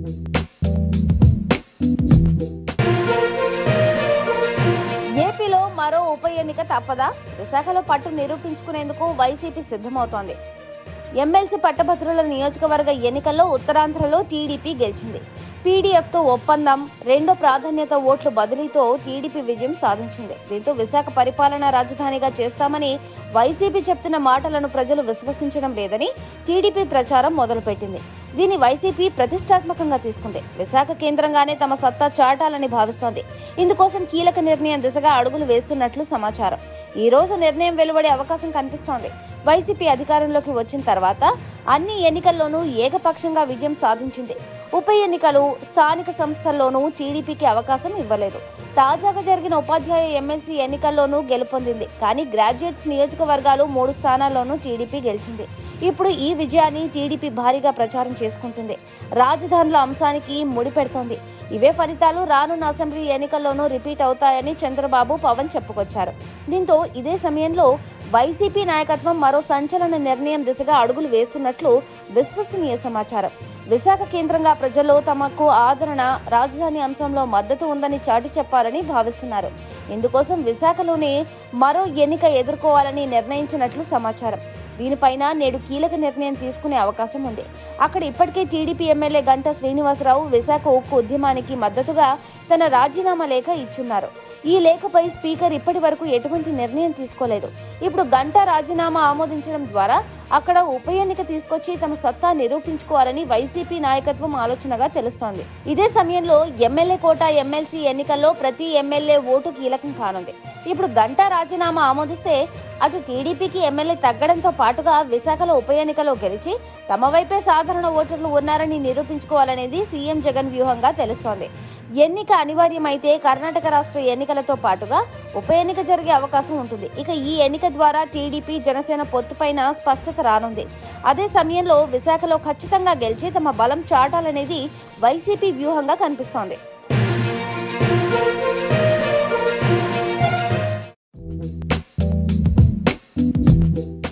ఏపీలో మరో ఉప ఎన్నిక తప్పదా విశాఖలో పట్టు నిరూపించుకునేందుకు వైసీపీ సిద్ధమవుతోంది ఎమ్మెల్సీ పట్టభద్రుల నియోజకవర్గ ఎన్నికల్లో ఉత్తరాంధ్రలో టీడీపీ గెలిచింది పీడీఎఫ్తో ఒప్పందం రెండో ప్రాధాన్యత ఓట్ల బదిలీతో టీడీపీ విజయం సాధించింది దీంతో విశాఖ పరిపాలనా రాజధానిగా చేస్తామని వైసీపీ చెప్తున్న మాటలను ప్రజలు విశ్వసించడం లేదని టీడీపీ ప్రచారం మొదలుపెట్టింది దీన్ని వైసీపీ ప్రతిష్టాత్మకంగా తీసుకుంది విశాఖ కేంద్రంగానే తమ సత్తా చాటాలని భావిస్తోంది ఇందుకోసం కీలక నిర్ణయం దిశగా అడుగులు వేస్తున్నట్లు సమాచారం ఈ రోజు నిర్ణయం వెలువడే అవకాశం కనిపిస్తోంది వైసీపీ అధికారంలోకి వచ్చిన తర్వాత అన్ని ఎన్నికల్లోనూ ఏకపక్షంగా విజయం సాధించింది ఉప ఎన్నికలు స్థానిక సంస్థల్లోనూ టీడీపీకి అవకాశం ఇవ్వలేదు తాజాగా జరిగిన ఉపాధ్యాయ ఎమ్మెల్సీ ఎన్నికల్లోనూ గెలుపొందింది కానీ గ్రాడ్యుయేట్స్ నియోజకవర్గాలు మూడు స్థానాల్లోనూ టీడీపీ గెలిచింది ఇప్పుడు ఈ విజయాన్ని టీడీపీ భారీగా ప్రచారం చేసుకుంటుంది రాజధానుల అంశానికి ముడిపెడుతోంది ఇవే ఫలితాలు రానున్న అసెంబ్లీ ఎన్నికల్లోనూ రిపీట్ అవుతాయని చంద్రబాబు పవన్ చెప్పుకొచ్చారు దీంతో ఇదే సమయంలో వైసీపీ నాయకత్వం మరో సంచలన నిర్ణయం దిశగా అడుగులు వేస్తున్నట్లు విశ్వసనీయ సమాచారం విశాఖ కేంద్రంగా ప్రజల్లో తమకు ఆదరణ రాజధాని అంశంలో మద్దతు ఉందని చాటి చెప్పాలని భావిస్తున్నారు ఇందుకోసం విశాఖలోనే మరో ఎన్నిక ఎదుర్కోవాలని నిర్ణయించినట్లు సమాచారం దీనిపైన నేడు కీలక నిర్ణయం తీసుకునే అవకాశం ఉంది అక్కడ ఇప్పటికే టీడీపీ ఎమ్మెల్యే గంటా శ్రీనివాసరావు విశాఖ ఉక్కు ఉద్యమానికి మద్దతుగా తన రాజీనామా లేఖ ఇచ్చున్నారు ఈ లేఖపై స్పీకర్ ఇప్పటి వరకు ఎటువంటి నిర్ణయం తీసుకోలేదు ఇప్పుడు గంటా రాజీనామా ఆమోదించడం ద్వారా అక్కడ ఉప ఎన్నిక తీసుకొచ్చి తమ సత్తా నిరూపించుకోవాలని వైసీపీ నాయకత్వం ఆలోచనగా తెలుస్తోంది ఇదే సమయంలో ఎమ్మెల్యే కోట ఎమ్మెల్సీ ఎన్నికల్లో ప్రతి ఎమ్మెల్యే ఓటు కీలకం కానుంది ఇప్పుడు గంటా రాజీనామా ఆమోదిస్తే అటు టీడీపీకి ఎమ్మెల్యే తగ్గడంతో పాటుగా విశాఖలో ఉప ఎన్నికలో గెలిచి తమ వైపే సాధారణ ఓటర్లు ఉన్నారని నిరూపించుకోవాలనేది సీఎం జగన్ వ్యూహంగా తెలుస్తోంది ఎన్నిక అనివార్యమైతే కర్ణాటక రాష్ట్ర ఎన్నికలతో పాటుగా ఉప ఎన్నిక జరిగే అవకాశం ఉంటుంది ఇక ఈ ఎన్నిక ద్వారా టీడీపీ జనసేన పొత్తుపైన స్పష్టత రానుంది అదే సమయంలో విశాఖలో ఖచ్చితంగా గెలిచి తమ బలం చాటాలనేది వైసీపీ వ్యూహంగా కనిపిస్తోంది